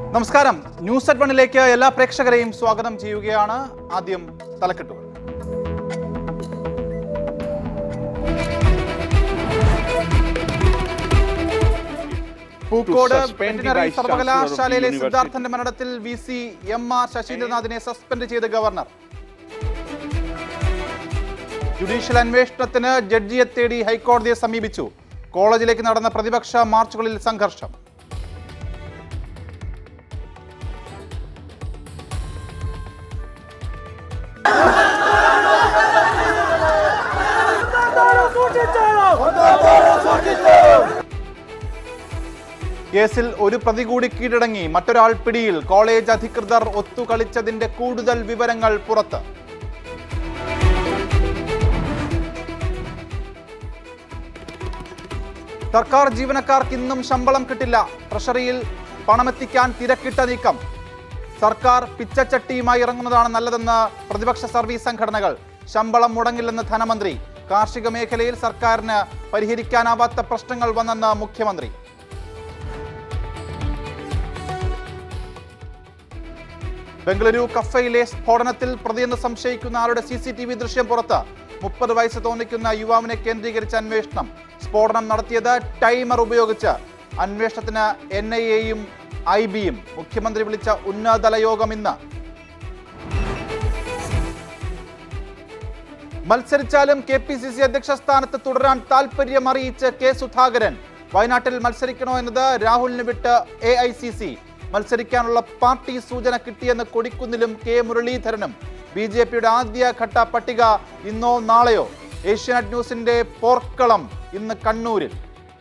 നമസ്കാരം news at വണ്ണിലേക്ക് എല്ലാ പ്രേക്ഷകരെയും സ്വാഗതം ചെയ്യുകയാണ് ആദ്യം തലക്കെട്ടുകൾ Pookode suspend the veterinary Vice Chancellor of the സർവകലാശാലയിലെ University. സിദ്ധാർത്ഥന്റെ മരണത്തിൽ വി സി എം ആർ ശശീന്ദ്രനാഥിനെ സസ്പെൻഡ് ചെയ്ത് ഗവർണർ ജുഡീഷ്യൽ അന്വേഷണത്തിന് ജഡ്ജിയെ തേടി ഹൈക്കോടതിയെ സമീപിച്ചു കോളേജിലേക്ക് നടന്ന പ്രതിപക്ഷ മാർച്ചുകളിൽ സംഘർഷം കേസിൽ ഒരു പ്രതി കൂടി കീഴടങ്ങി മറ്റൊരാൾ പിടിയിൽ കോളേജ് അധികൃതർ ഒത്തുകളിച്ചതിന്റെ കൂടുതൽ വിവരങ്ങൾ പുറത്ത് സർക്കാർ ജീവനക്കാർക്ക് ഇന്നും ശമ്പളം കിട്ടില്ല ട്രഷറിയിൽ പണമെത്തിക്കാൻ തിരക്കിട്ട നീക്കം സർക്കാർ പിച്ചച്ചട്ടിയുമായി ഇറങ്ങുന്നതാണ് നല്ലതെന്ന് പ്രതിപക്ഷ സർവീസ് സംഘടനകൾ ശമ്പളം മുടങ്ങില്ലെന്ന് ധനമന്ത്രി കാർഷിക മേഖലയിൽ സർക്കാരിന് പരിഹരിക്കാനാവാത്ത പ്രശ്നങ്ങൾ വന്നെന്ന് മുഖ്യമന്ത്രി ബംഗളൂരു കഫയിലെ സ്ഫോടനത്തിൽ പ്രതിയെന്ന് സംശയിക്കുന്ന ആളുടെ സി സി ടി വി ദൃശ്യം പുറത്ത് മുപ്പത് വയസ്സ് തോന്നിക്കുന്ന യുവാവിനെ കേന്ദ്രീകരിച്ച് അന്വേഷണം സ്ഫോടനം നടത്തിയത് ടൈമർ ഉപയോഗിച്ച് അന്വേഷണത്തിന് എൻ ഐ എയും ഐ ബിയും മുഖ്യമന്ത്രി വിളിച്ച ഉന്നതതല യോഗം ഇന്ന് മത്സരിച്ചാലും കെ പി സി സി അധ്യക്ഷ സ്ഥാനത്ത് തുടരാൻ താൽപര്യം അറിയിച്ച് കെ സുധാകരൻ വയനാട്ടിൽ മത്സരിക്കണോ എന്നത് രാഹുലിന് വിട്ട് എ ഐ സി സി മത്സരിക്കാനുള്ള പാർട്ടി സൂചന കിട്ടിയെന്ന് കൊടിക്കുന്നിലും കെ മുരളീധരനും ബി ജെ പിയുടെ ആദ്യഘട്ട പട്ടിക ഇന്നോ നാളെയോ ഏഷ്യാനെറ്റ് ന്യൂസിന്റെ പോർക്കളം ഇന്ന് കണ്ണൂരിൽ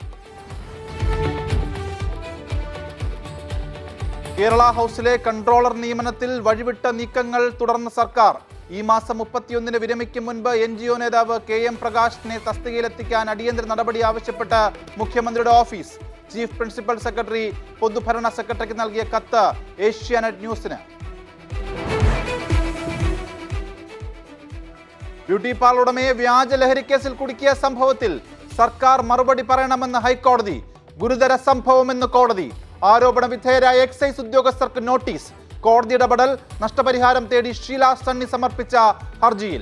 കേരള ഹൗസിലെ കൺട്രോളർ നിയമനത്തിൽ വഴിവിട്ട നീക്കങ്ങൾ തുടർന്ന സർക്കാർ ഈ മാസം മുപ്പത്തിയൊന്നിന് വിരമിക്കും മുൻപ് എൻ ജി ഒ നേതാവ് കെ എം പ്രകാശിനെ തസ്തികയിലെത്തിക്കാൻ അടിയന്തര നടപടി ആവശ്യപ്പെട്ട് മുഖ്യമന്ത്രിയുടെ ഓഫീസ് ചീഫ് പ്രിൻസിപ്പൽ സെക്രട്ടറി പൊതുഭരണ സെക്രട്ടറിക്ക് നൽകിയ കത്ത് ഏഷ്യാനെറ്റ് ന്യൂസിന് ബ്യൂട്ടി പാർലർ ഉടമയെ വ്യാജ ലഹരിക്കേസിൽ കുടുക്കിയ സംഭവത്തിൽ സർക്കാർ മറുപടി പറയണമെന്ന് ഹൈക്കോടതി ഗുരുതര സംഭവമെന്ന് കോടതി ആരോപണ വിധേയരായ എക്സൈസ് ഉദ്യോഗസ്ഥർക്ക് നോട്ടീസ് കോടതി ഇടപെടൽ നഷ്ടപരിഹാരം തേടി ഷീല സണ്ണി സമർപ്പിച്ച ഹർജിയിൽ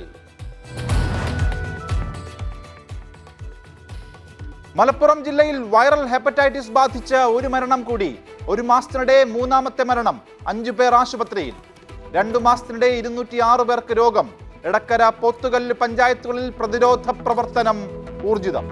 മലപ്പുറം ജില്ലയിൽ വൈറൽ ഹെപ്പറ്റൈറ്റിസ് ബാധിച്ച് ഒരു മരണം കൂടി ഒരു മാസത്തിനിടെ മൂന്നാമത്തെ മരണം അഞ്ചു പേർ ആശുപത്രിയിൽ രണ്ടു മാസത്തിനിടെ ഇരുന്നൂറ്റി ആറ് പേർക്ക് രോഗം എടക്കര പോത്തുകല്ല് പഞ്ചായത്തുകളിൽ പ്രതിരോധ പ്രവർത്തനം ഊർജിതം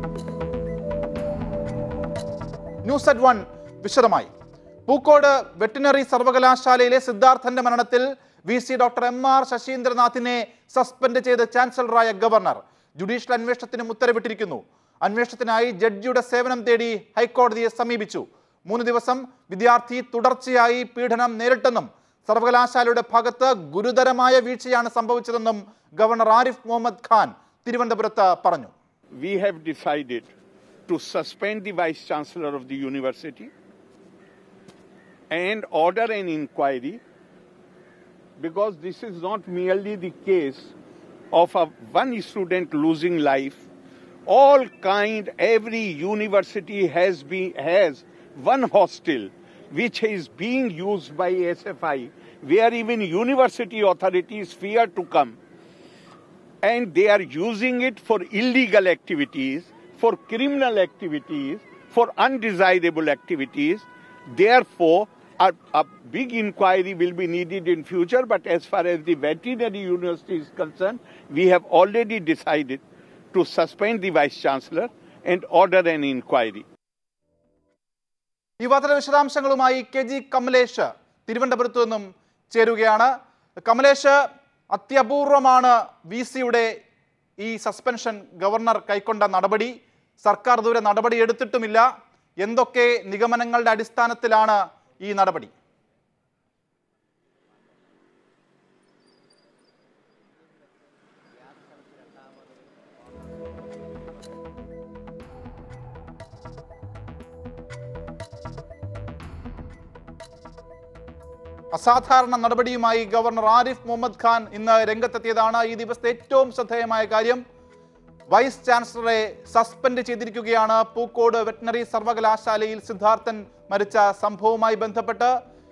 ന്യൂസ് അറ്റ് വൺ വിശദമായി പൂക്കോട് വെറ്റിനറി സർവകലാശാലയിലെ സിദ്ധാർത്ഥന്റെ മരണത്തിൽ V C doctor M R ശശീന്ദ്രനാഥിനെ സസ്പെൻഡ് ചെയ്ത് ചാൻസലറായ ഗവർണർ ജുഡീഷ്യൽ അന്വേഷണത്തിനും ഉത്തരവിട്ടിരിക്കുന്നു അന്വേഷണത്തിനായി ജഡ്ജിയുടെ സേവനം തേടി ഹൈക്കോടതിയെ സമീപിച്ചു മൂന്ന് ദിവസം വിദ്യാർത്ഥി തുടർച്ചയായി പീഡനം നേരിട്ടെന്നും സർവകലാശാലയുടെ ഭാഗത്ത് ഗുരുതരമായ വീഴ്ചയാണ് സംഭവിച്ചതെന്നും ഗവർണർ ആരിഫ് മുഹമ്മദ് ഖാൻ തിരുവനന്തപുരത്ത് പറഞ്ഞു we have decided to suspend the Vice Chancellor of the University and order an inquiry because this is not merely the case of a one student losing life. All kind, every university has been has one hostel which is being used by SFI, where even university authorities fear to come and they are using it for illegal activities, for criminal activities, for undesirable activities. Therefore, a, a big inquiry will be needed in future. But as far as the veterinary university is concerned, we have already decided to suspend the vice chancellor and order an inquiry. ഈ വാർത്തയുടെ വിശദാംശങ്ങളുമായി K G Kamlesh തിരുവനന്തപുരത്ത് നിന്നും ചേരുകയാണ് Kamlesh അത്യപൂർവമാണ് V സിയുടെ ഈ suspension governor കൈക്കൊണ്ട നടപടി സർക്കാർ ഇതുവരെ നടപടി എടുത്തിട്ടുമില്ല എന്തൊക്കെ നിഗമനങ്ങളുടെ അടിസ്ഥാനത്തിലാണ് ഈ നടപടി അസാധാരണ നടപടിയുമായി ഗവർണർ ആരിഫ് മുഹമ്മദ് ഖാൻ ഇന്ന് രംഗത്തെത്തിയതാണ് ഈ ദിവസത്തെ ഏറ്റവും ശ്രദ്ധേയമായ കാര്യം വൈസ് ചാൻസലറെ സസ്പെൻഡ് ചെയ്തിരിക്കുകയാണ് പൂക്കോട് വെറ്റിനറി സർവകലാശാലയിൽ സിദ്ധാർത്ഥൻ മരിച്ച സംഭവവുമായി ബന്ധപ്പെട്ട്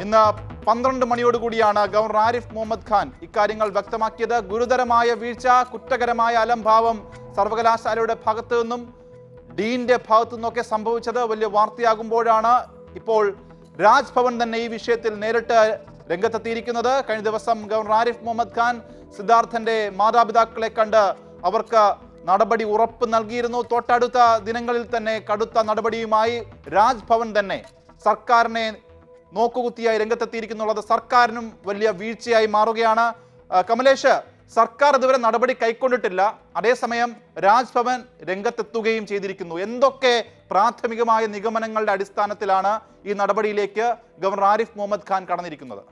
ഇന്ന് പന്ത്രണ്ട് മണിയോടുകൂടിയാണ് ഗവർണർ ആരിഫ് മുഹമ്മദ് ഖാൻ ഇക്കാര്യങ്ങൾ വ്യക്തമാക്കിയത് ഗുരുതരമായ വീഴ്ച കുറ്റകരമായ അലംഭാവം സർവകലാശാലയുടെ ഭാഗത്തു നിന്നും ഡീന്റെ ഭാഗത്തു നിന്നൊക്കെ സംഭവിച്ചത് വലിയ വാർത്തയാകുമ്പോഴാണ് ഇപ്പോൾ രാജ്ഭവൻ തന്നെ ഈ വിഷയത്തിൽ നേരിട്ട് രംഗത്തെത്തിയിരിക്കുന്നത് കഴിഞ്ഞ ദിവസം ഗവർണർ ആരിഫ് മുഹമ്മദ് ഖാൻ സിദ്ധാർത്ഥന്റെ മാതാപിതാക്കളെ കണ്ട് അവർക്ക് നടപടി ഉറപ്പ് നൽകിയിരുന്നു തൊട്ടടുത്ത ദിനങ്ങളിൽ തന്നെ കടുത്ത നടപടിയുമായി രാജ്ഭവൻ തന്നെ സർക്കാരിനെ നോക്കുകുത്തിയായി രംഗത്തെത്തിയിരിക്കുന്നുള്ളത് സർക്കാരിനും വലിയ വീഴ്ചയായി മാറുകയാണ് ആ, കമലേഷ് സർക്കാർ ഇതുവരെ നടപടി കൈക്കൊണ്ടിട്ടില്ല അതേസമയം രാജ്ഭവൻ രംഗത്തെത്തുകയും ചെയ്തിരിക്കുന്നു എന്തൊക്കെ പ്രാഥമികമായ നിഗമനങ്ങളുടെ അടിസ്ഥാനത്തിലാണ് ഈ നടപടിയിലേക്ക് ഗവർണർ ആരിഫ് മുഹമ്മദ് ഖാൻ കടന്നിരിക്കുന്നത്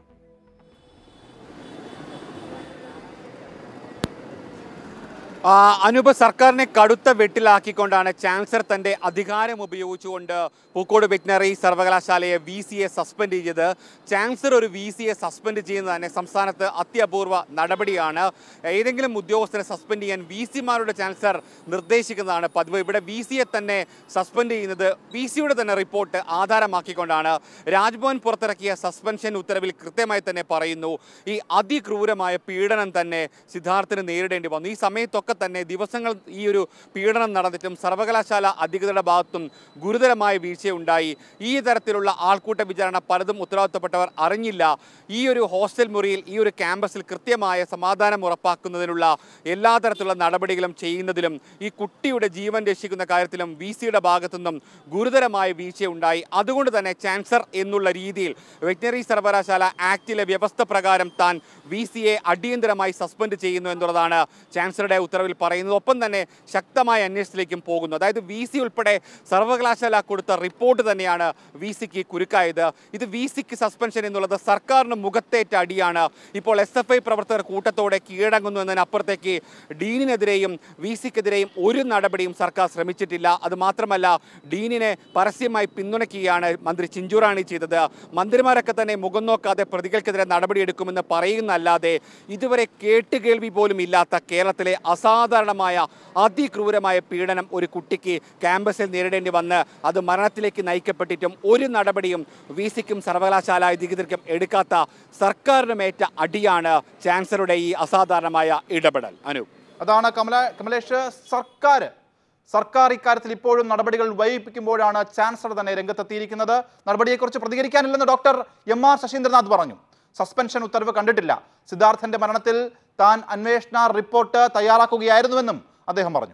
ആ, അനൂപ് സർക്കാരിനെ കടുത്ത വെട്ടിലാക്കിക്കൊണ്ടാണ് ചാൻസലർ തന്റെ അധികാരം ഉപയോഗിച്ചുകൊണ്ട് പൂക്കോട് വെറ്റിനറി സർവകലാശാലയെ വി സി എ സസ്പെൻഡ് ചെയ്തത് ചാൻസലർ ഒരു വി സി എ സസ്പെൻഡ് ചെയ്യുന്നത് തന്നെ സംസ്ഥാനത്ത് അത്യപൂർവ നടപടിയാണ് ഏതെങ്കിലും ഉദ്യോഗസ്ഥരെ സസ്പെൻഡ് ചെയ്യാൻ വി സിമാരുടെ ചാൻസലർ നിർദ്ദേശിക്കുന്നതാണ് പതിവ് ഇവിടെ വി സിയെ തന്നെ സസ്പെൻഡ് ചെയ്യുന്നത് വി സിയുടെ തന്നെ റിപ്പോർട്ട് ആധാരമാക്കിക്കൊണ്ടാണ് രാജ്ഭവൻ പുറത്തിറക്കിയ സസ്പെൻഷൻ ഉത്തരവിൽ കൃത്യമായി തന്നെ പറയുന്നു ഈ അതിക്രൂരമായ പീഡനം തന്നെ സിദ്ധാർത്ഥിന് നേരിടേണ്ടി വന്നു ഈ സമയത്തൊക്കെ തന്നെ ദിവസങ്ങൾ ഈ ഒരു പീഡനം നടന്നിട്ടും സർവകലാശാല അധികൃതരുടെ ഭാഗത്തും ഗുരുതരമായ വീഴ്ചയുണ്ടായി ഈ തരത്തിലുള്ള ആൾക്കൂട്ട വിചാരണ പലതും ഉത്തരവാദിത്തപ്പെട്ടവർ അറിഞ്ഞില്ല ഈ ഒരു ഹോസ്റ്റൽ മുറിയിൽ ഈ ഒരു ക്യാമ്പസിൽ കൃത്യമായ സമാധാനം ഉറപ്പാക്കുന്നതിനുള്ള എല്ലാ തരത്തിലുള്ള നടപടികളും ചെയ്യുന്നതിലും ഈ കുട്ടിയുടെ ജീവൻ രക്ഷിക്കുന്ന കാര്യത്തിലും വി സിയുടെ ഭാഗത്തുനിന്നും ഗുരുതരമായ വീഴ്ചയുണ്ടായി അതുകൊണ്ട് തന്നെ ചാൻസലർ എന്നുള്ള രീതിയിൽ വെറ്റിനറി സർവകലാശാല ആക്ടിലെ വ്യവസ്ഥ പ്രകാരം താൻ വി സിയെ അടിയന്തരമായി സസ്പെൻഡ് ചെയ്യുന്നു എന്നുള്ളതാണ് ചാൻസലറുടെ ഉത്തരവിൽ പറയുന്നത് ഒപ്പം തന്നെ ശക്തമായ അന്വേഷണത്തിലേക്കും പോകുന്നു അതായത് വി സി ഉൾപ്പെടെ സർവകലാശാല കൊടുത്ത റിപ്പോർട്ട് തന്നെയാണ് വി സിക്ക് കുരുക്കായത് ഇത് വി സിക്ക് സസ്പെൻഷൻ എന്നുള്ളത് സർക്കാരിന് മുഖത്തേറ്റ അടിയാണ് ഇപ്പോൾ എസ് എഫ് ഐ പ്രവർത്തകർ കൂട്ടത്തോടെ കീഴടങ്ങുന്നു എന്നതിനപ്പുറത്തേക്ക് ഡീനിനെതിരെയും വി സിക്കെതിരെയും ഒരു നടപടിയും സർക്കാർ ശ്രമിച്ചിട്ടില്ല അത് മാത്രമല്ല ഡീനിനെ പരസ്യമായി പിന്തുണയ്ക്കുകയാണ് മന്ത്രി ചിഞ്ചുറാണി ചെയ്തത് മന്ത്രിമാരൊക്കെ തന്നെ മുഖം നോക്കാതെ പ്രതികൾക്കെതിരെ നടപടിയെടുക്കുമെന്ന് പറയുന്നല്ലാതെ ഇതുവരെ കേട്ടുകേൾവി പോലും ഇല്ലാത്ത കേരളത്തിലെ അസാധാരണമായ അതിക്രൂരമായ പീഡനം ഒരു കുട്ടിക്ക് ക്യാമ്പസിൽ നേരിടേണ്ടി വന്ന് അത് മരണത്തിലേക്ക് നയിക്കപ്പെട്ടിട്ടും ഒരു നടപടിയും വി സിക്കും സർവകലാശാല അധികൃതർക്കും എടുക്കാത്ത സർക്കാരിനുമേറ്റ അടിയാണ് ചാൻസലറുടെ ഈ അസാധാരണമായ ഇടപെടൽ അനു അതാണ് കമല കമലേഷ് സർക്കാർ സർക്കാർ ഇക്കാര്യത്തിൽ ഇപ്പോഴും നടപടികൾ വൈകിപ്പിക്കുമ്പോഴാണ് ചാൻസലർ തന്നെ രംഗത്തെത്തിയിരിക്കുന്നത് നടപടിയെക്കുറിച്ച് പ്രതികരിക്കാനില്ലെന്ന് ഡോക്ടർ എം ആർ ശശീന്ദ്രനാഥ് പറഞ്ഞു സസ്പെൻഷൻ ഉത്തരവ് കണ്ടിട്ടില്ല സിദ്ധാർത്ഥന്റെ മരണത്തിൽ താൻ അന്വേഷണ റിപ്പോർട്ട് തയ്യാറാക്കുകയായിരുന്നുവെന്നും അദ്ദേഹം പറഞ്ഞു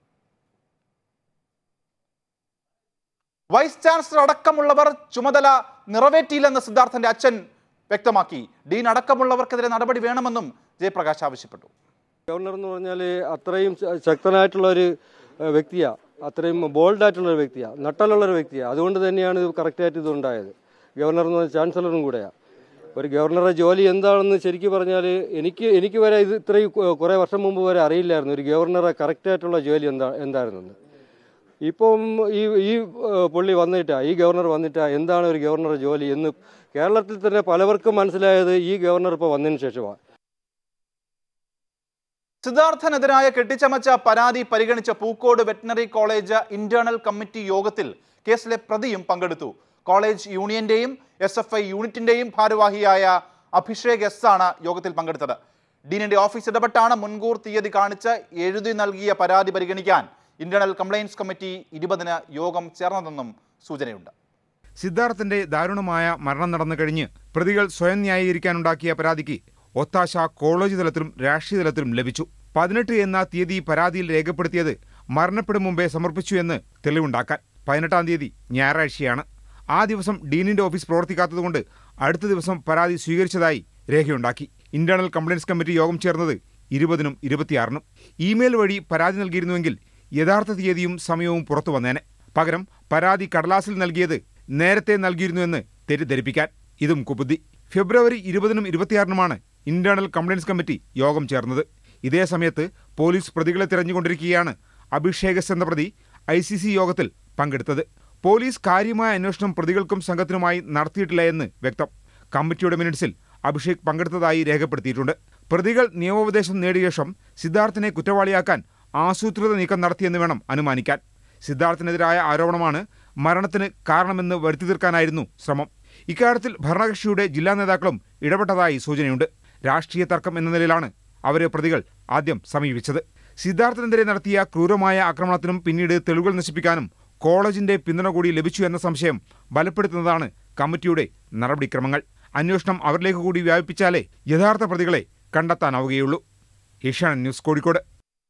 വൈസ് ചാൻസലർ അടക്കമുള്ളവർ ചുമതല നിറവേറ്റിയില്ലെന്ന് സിദ്ധാർത്ഥന്റെ അച്ഛൻ വ്യക്തമാക്കി ഡീൻ അടക്കമുള്ളവർക്കെതിരെ നടപടി വേണമെന്നും ജയപ്രകാശ് ആവശ്യപ്പെട്ടു ഗവർണർ എന്ന് പറഞ്ഞാൽ അത്രയും ശ- ശക്തനായിട്ടുള്ള ഒരു വ്യക്തിയാണ് അത്രയും ബോൾഡായിട്ടുള്ള ഒരു വ്യക്തിയാണ് നട്ടലുള്ള ഒരു വ്യക്തിയാണ് അതുകൊണ്ട് തന്നെയാണ് ഇത് കറക്റ്റായിട്ട് ഇത് ഉണ്ടായത് ഗവർണർ എന്ന് പറഞ്ഞാൽ ചാൻസലറും കൂടെയാണ് ഒരു ഗവർണറുടെ ജോലി എന്താണെന്ന് ശരിക്കും പറഞ്ഞാൽ എനിക്ക് എനിക്ക് വരെ ഇത് ഇത്രയും കു- കുറേ വർഷം മുമ്പ് വരെ അറിയില്ലായിരുന്നു ഒരു ഗവർണറെ കറക്റ്റായിട്ടുള്ള ജോലി എന്താ എന്തായിരുന്നെന്ന് ഇപ്പം ഈ ഈ ഏഹ്, പുള്ളി വന്നിട്ടാ ഈ ഗവർണർ വന്നിട്ടാ എന്താണ് ഒരു ഗവർണറുടെ ജോലി എന്ന് കേരളത്തിൽ തന്നെ പലവർക്കും മനസ്സിലായത് ഈ ഗവർണർ ഇപ്പോൾ വന്നതിന് ശേഷമാണ് സിദ്ധാർത്ഥനെതിരായ കെട്ടിച്ചമച്ച പരാതി പരിഗണിച്ച Pookode veterinary college internal committee യോഗത്തിൽ കേസിലെ പ്രതിയും പങ്കെടുത്തു കോളേജ് യൂണിയന്റെയും എസ് എഫ് ഐ യൂണിറ്റിന്റെയും ഭാരവാഹിയായ അഭിഷേക് എസ് ആണ് യോഗത്തിൽ പങ്കെടുത്തത് ഡീനിന്റെ ഓഫീസ് ഇടപെട്ടാണ് മുൻകൂർ തീയതി കാണിച്ച് എഴുതി നൽകിയ പരാതി പരിഗണിക്കാൻ ഇന്റേണൽ കംപ്ലയിൻസ് കമ്മിറ്റി ഇരുപതിന് യോഗം ചേർന്നതെന്നും സൂചനയുണ്ട് സിദ്ധാർത്ഥന്റെ ദാരുണമായ മരണം നടന്നു കഴിഞ്ഞ് പ്രതികൾ സ്വയം ന്യായീകരിക്കാനുണ്ടാക്കിയ പരാതിക്ക് ഒത്താശ കോളേജ് തലത്തിലും രാഷ്ട്രീയ തലത്തിലും ലഭിച്ചു പതിനെട്ട് എന്ന തീയതി പരാതിയിൽ രേഖപ്പെടുത്തിയത് മരണപ്പെടും മുമ്പേ സമർപ്പിച്ചു എന്ന് തെളിവുണ്ടാക്കാൻ പതിനെട്ടാം തീയതി ഞായറാഴ്ചയാണ് ആ ദിവസം ഡീനിന്റെ ഓഫീസ് പ്രവർത്തിക്കാത്തതുകൊണ്ട് അടുത്ത ദിവസം പരാതി സ്വീകരിച്ചതായി രേഖയുണ്ടാക്കി ഇന്റേണൽ കംപ്ലയിൻസ് കമ്മിറ്റി യോഗം ചേർന്നത് ഇരുപതിനും ഇരുപത്തിയാറിനും ഇമെയിൽ വഴി പരാതി നൽകിയിരുന്നുവെങ്കിൽ യഥാർത്ഥ തീയതിയും സമയവും പുറത്തു വന്നേനെ പകരം പരാതി കടലാസിൽ നൽകിയത് നേരത്തെ നൽകിയിരുന്നുവെന്ന് തെറ്റിദ്ധരിപ്പിക്കാൻ ഇതും കുബുദ്ധി ഫെബ്രുവരി ഇരുപതിനും ഇരുപത്തിയാറിനുമാണ് ഇന്റേണൽ കംപ്ലയിൻസ് കമ്മിറ്റി യോഗം ചേർന്നത് ഇതേ സമയത്ത് പോലീസ് പ്രതികളെ തിരഞ്ഞുകൊണ്ടിരിക്കുകയാണ് അഭിഷേകസ് എന്ന പ്രതി ഐ സി സി യോഗത്തിൽ പങ്കെടുത്തത് പോലീസ് കാര്യമായ അന്വേഷണം പ്രതികൾക്കും സംഘത്തിനുമായി നടത്തിയിട്ടില്ല എന്ന് വ്യക്തം കമ്മിറ്റിയുടെ മിനിറ്റ്സിൽ അഭിഷേക് പങ്കെടുത്തതായി രേഖപ്പെടുത്തിയിട്ടുണ്ട് പ്രതികൾ നിയമോപദേശം നേടിയ ശേഷം സിദ്ധാർത്ഥിനെ കുറ്റവാളിയാക്കാൻ ആസൂത്രിത നീക്കം നടത്തിയെന്ന് വേണം അനുമാനിക്കാൻ സിദ്ധാർത്ഥിനെതിരായ ആരോപണമാണ് മരണത്തിന് കാരണമെന്ന് വരുത്തി തീർക്കാനായിരുന്നു ശ്രമം ഇക്കാര്യത്തിൽ ഭരണകക്ഷിയുടെ ജില്ലാ നേതാക്കളും ഇടപെട്ടതായി സൂചനയുണ്ട് രാഷ്ട്രീയ തർക്കം എന്ന നിലയിലാണ് അവരെ പ്രതികൾ ആദ്യം സമീപിച്ചത് സിദ്ധാർത്ഥനെതിരെ നടത്തിയ ക്രൂരമായ ആക്രമണത്തിനും പിന്നീട് തെളിവുകൾ നശിപ്പിക്കാനും കോളേജിന്റെ പിന്തുണ കൂടി ലഭിച്ചു എന്ന സംശയം ബലപ്പെടുത്തുന്നതാണ് കമ്മിറ്റിയുടെ നടപടിക്രമങ്ങൾ അന്വേഷണം അവരിലേക്ക് കൂടി വ്യാപിപ്പിച്ചാലേ യഥാർത്ഥ പ്രതികളെ കണ്ടെത്താനാവുകയുള്ളൂ ഏഷ്യാനെറ്റ് ന്യൂസ് കോഴിക്കോട്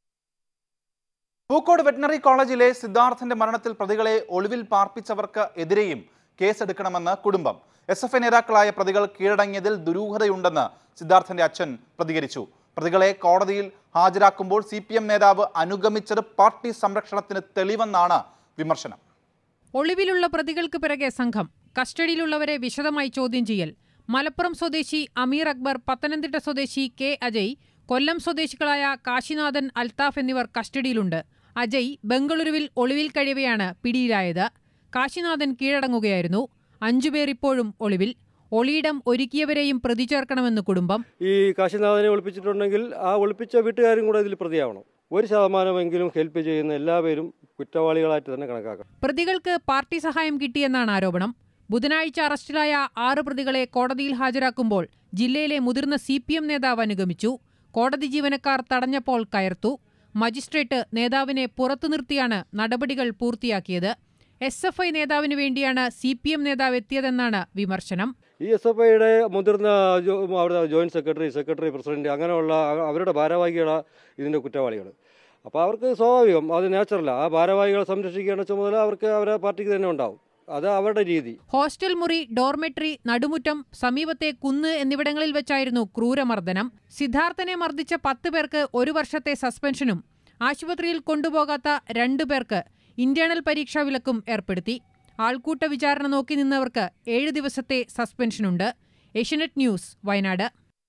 പൂക്കോട് വെറ്റിനറി കോളേജിലെ സിദ്ധാർത്ഥന്റെ മരണത്തിൽ പ്രതികളെ ഒളിവിൽ പാർപ്പിച്ചവർക്ക് എതിരെയും കേസെടുക്കണമെന്ന് കുടുംബം എസ് എഫ് ഐ നേതാക്കളായ പ്രതികൾ കീഴടങ്ങിയതിൽ ദുരൂഹതയുണ്ടെന്ന് സിദ്ധാർത്ഥന്റെ അച്ഛൻ പ്രതികരിച്ചു പ്രതികളെ കോടതിയിൽ ഹാജരാക്കുമ്പോൾ സി പി എം നേതാവ് അനുഗമിച്ചത് പാർട്ടി സംരക്ഷണത്തിന് തെളിവെന്നാണ് വിമർശനം ഒളിവിലുള്ള പ്രതികൾക്ക് പിറകെ സംഘം കസ്റ്റഡിയിലുള്ളവരെ വിശദമായി ചോദ്യം ചെയ്യൽ മലപ്പുറം സ്വദേശി അമീർ അക്ബർ പത്തനംതിട്ട സ്വദേശി കെ അജയ് കൊല്ലം സ്വദേശികളായ കാശിനാഥൻ അൽത്താഫ് എന്നിവർ കസ്റ്റഡിയിലുണ്ട് അജയ് ബംഗളൂരുവിൽ ഒളിവിൽ കഴിയവെയാണ് പിടിയിലായത് കാശിനാഥൻ കീഴടങ്ങുകയായിരുന്നു അഞ്ചുപേർ ഇപ്പോഴും ഒളിവിൽ ഒളിയിടം ഒരുക്കിയവരെയും പ്രതി ചേർക്കണമെന്ന് കുടുംബം ഈ കാശിനാഥനെ ഒളിപ്പിച്ചിട്ടുണ്ടെങ്കിൽ ആ ഒളിപ്പിച്ച വീട്ടുകാരും കൂടെ ഇതിൽ പ്രതിയാവണം ഒരു ശതമാനമെങ്കിലും ഹെൽപ്പ് ചെയ്യുന്ന എല്ലാവരും കുറ്റവാളികളായിട്ട് തന്നെ കണക്കാക്കണം പ്രതികൾക്ക് പാർട്ടി സഹായം കിട്ടിയെന്നാണ് ആരോപണം ബുധനാഴ്ച അറസ്റ്റിലായ ആറ് പ്രതികളെ കോടതിയിൽ ഹാജരാക്കുമ്പോൾ ജില്ലയിലെ മുതിർന്ന സി പി എം നേതാവ് അനുഗമിച്ചു കോടതി ജീവനക്കാർ തടഞ്ഞപ്പോൾ കയർത്തു മജിസ്ട്രേറ്റ് നേതാവിനെ പുറത്തു നിർത്തിയാണ് നടപടികൾ പൂർത്തിയാക്കിയത് എസ് എഫ് ഐ നേതാവിനു വേണ്ടിയാണ് സി പി എം നേതാവ് എത്തിയതെന്നാണ് വിമർശനം ഈ എസ് എഫ് ഐയുടെ മുതിർന്ന ജോ- അവരുടെ ജോയിന്റ് സെക്രട്ടറി സെക്രട്ടറി പ്രസിഡന്റ് അങ്ങനെയുള്ള അവ- അവരുടെ ഭാരവാഹികളാണ് ഇതിൻ്റെ കുറ്റവാളികൾ അപ്പോൾ അവർക്ക് സ്വാഭാവികം അത് നാച്ചുറലാണ് ആ ഭാരവാഹികളെ സംരക്ഷിക്കേണ്ട ചുമതല അവർക്ക് അവരുടെ പാർട്ടിക്ക് തന്നെ ഉണ്ടാവും അത് അവരുടെ രീതി ഹോസ്റ്റൽ മുറി ഡോർമെട്രി നടുമുറ്റം സമീപത്തെ കുന്ന് എന്നിവിടങ്ങളിൽ വെച്ചായിരുന്നു ക്രൂരമർദ്ദനം സിദ്ധാർത്ഥനെ മർദ്ദിച്ച പത്ത് പേർക്ക് ഒരു വർഷത്തെ സസ്പെൻഷനും ആശുപത്രിയിൽ കൊണ്ടുപോകാത്ത രണ്ടു പേർക്ക് ഇന്റേണൽ പരീക്ഷാ വിലക്കും ഏർപ്പെടുത്തി ആൾക്കൂട്ട വിചാരണ നോക്കി നിന്നവർക്ക് ഏഴ് ദിവസത്തെ സസ്പെൻഷനുണ്ട് Asianet news Wayanad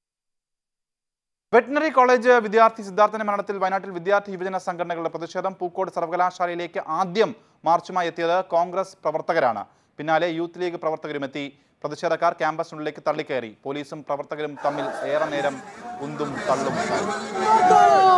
veterinary college വിദ്യാർത്ഥി സിദ്ധാർത്ഥന്റെ മരണത്തിൽ വയനാട്ടിൽ വിദ്യാർത്ഥി യുവജന സംഘടനകളുടെ പ്രതിഷേധം പൂക്കോട് സർവകലാശാലയിലേക്ക് ആദ്യം മാർച്ചുമായി എത്തിയത് കോൺഗ്രസ് പ്രവർത്തകരാണ് പിന്നാലെ യൂത്ത് ലീഗ് പ്രവർത്തകരും എത്തി പ്രതിഷേധക്കാർ ക്യാമ്പസിനുള്ളിലേക്ക് തള്ളിക്കയറി പോലീസും പ്രവർത്തകരും തമ്മിൽ ഏറെ നേരം ഉന്തും തള്ളും ഉണ്ടായി.